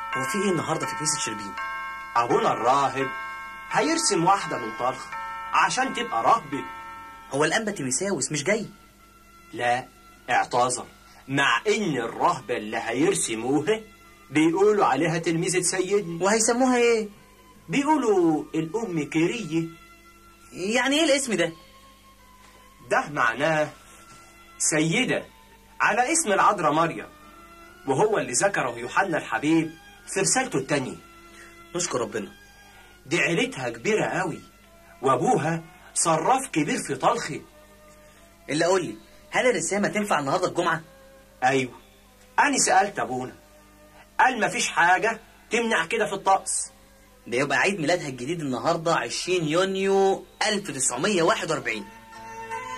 هو في ايه النهارده في كنيسه شربين ابونا الراهب هيرسم واحده من طرخ عشان تبقى راهبه هو الانبا تيميساوس مش جاي لا اعتذر مع ان الرهبه اللي هيرسموها بيقولوا عليها تلميذه سيدنا وهيسموها ايه بيقولوا الام كيريه يعني ايه الاسم ده ده معناه سيدة على اسم العذراء مريم وهو اللي ذكره يوحنا الحبيب في رسالته التانية نشكر ربنا دي عيلتها كبيرة قوي وابوها صراف كبير في طلخي اللي قول لي هل الرسامه تنفع النهارده الجمعه ايوه انا سألت ابونا قال مفيش حاجة تمنع كده في الطقس ده يبقى عيد ميلادها الجديد النهارده 20 يونيو 1941